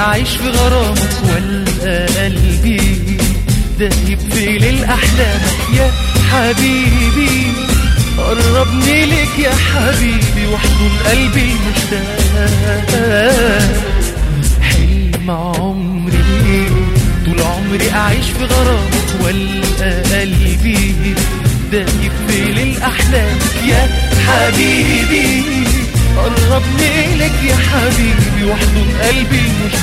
أعيش في غرامك ولا قلبي دايب في ليل أحلامك يا حبيبي قربني لك يا حبيبي واحضن قلبي المشتاق حلم عمري طول عمري أعيش في غرامك ولا قلبي دايب في ليل أحلامك يا حبيبي قربني لك يا حبيبي واحضن قلبي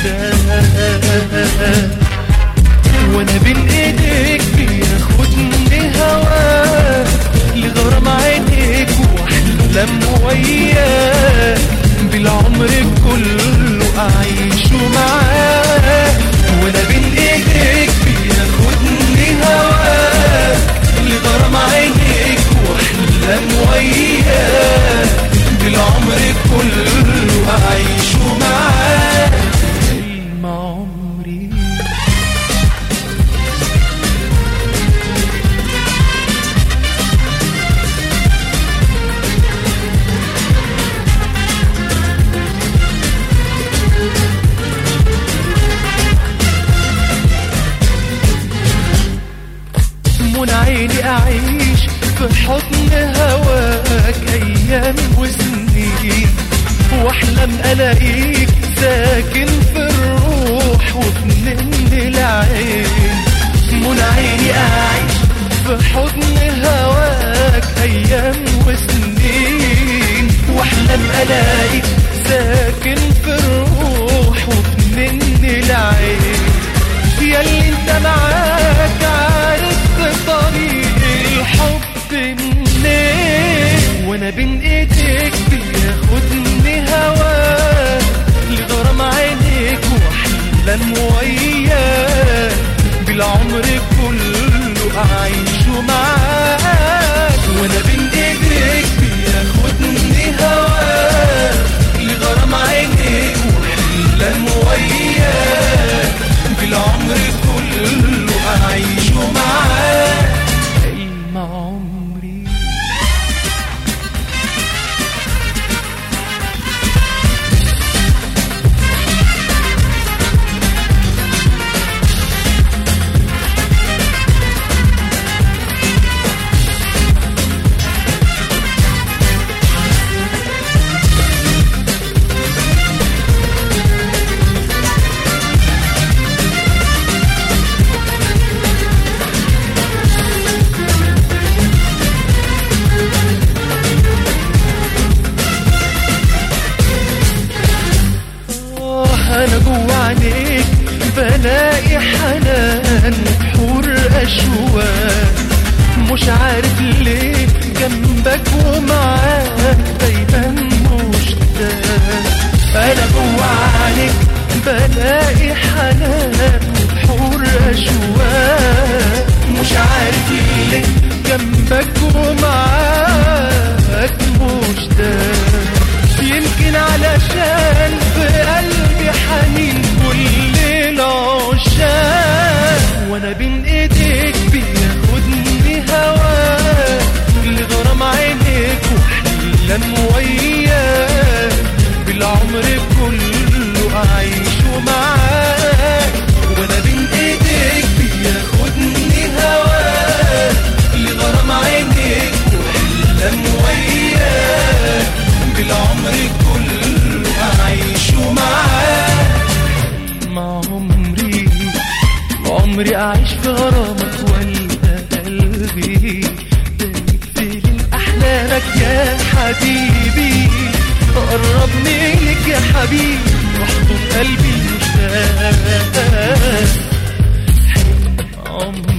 المشتاق وانا بين ايديك بياخدني هواك لغرام عينيك واحلم وياك بالعمر كله اعيشه معاك وانا بين ايديك بياخدني هواك لغرام عينيك واحلم وياك بالعمر كله اعيشه معاك حلم عمري من عيني أعيش في حضن هواك أيام وسنين وأحلم ألاقيك ساكن في الروح وفي من العين من عيني أعيش في حضن هواك أيام وسنين وأحلم ألاقيك ساكن في الروح وفي من العين يا اللي انت معاك عارف طريق الحب منين وانا بين ايديك بياخدني هواك لغرام عينيك واحلم وياك بالعمر كله اعيشه معاك وانا بين ايديك بياخدني هواك لغرام عينيك واحلم وياك بالعمر كله أعيشه معاك حلم عمري آه أنا جوا عينيك بلاقي حنان وبحور أشواق مش عارف ليه جنبك ومعاك دايما مشتاق أنا جوا عينيك بلاقي حنان وبحور أشواق مش عارف ليه جنبك ومعاك مشتاق يمكن علشان في قلبي حنين كل العشاق وانا بين ايديك بياخدني هواك لغرام عينيك واحلم وياك بالعمر كله اعيشه معاك وانا بين ايديك بياخدني هواك لغرام عينيك واحلم وياك بالعمر كله أعيشه معاك مع عمري عمري أعيش في غرامك ولا قلبي دايب في ليل أحلامك يا حبيبي قربني لك يا حبيبي واحضن قلبي المشتاق حلم عمري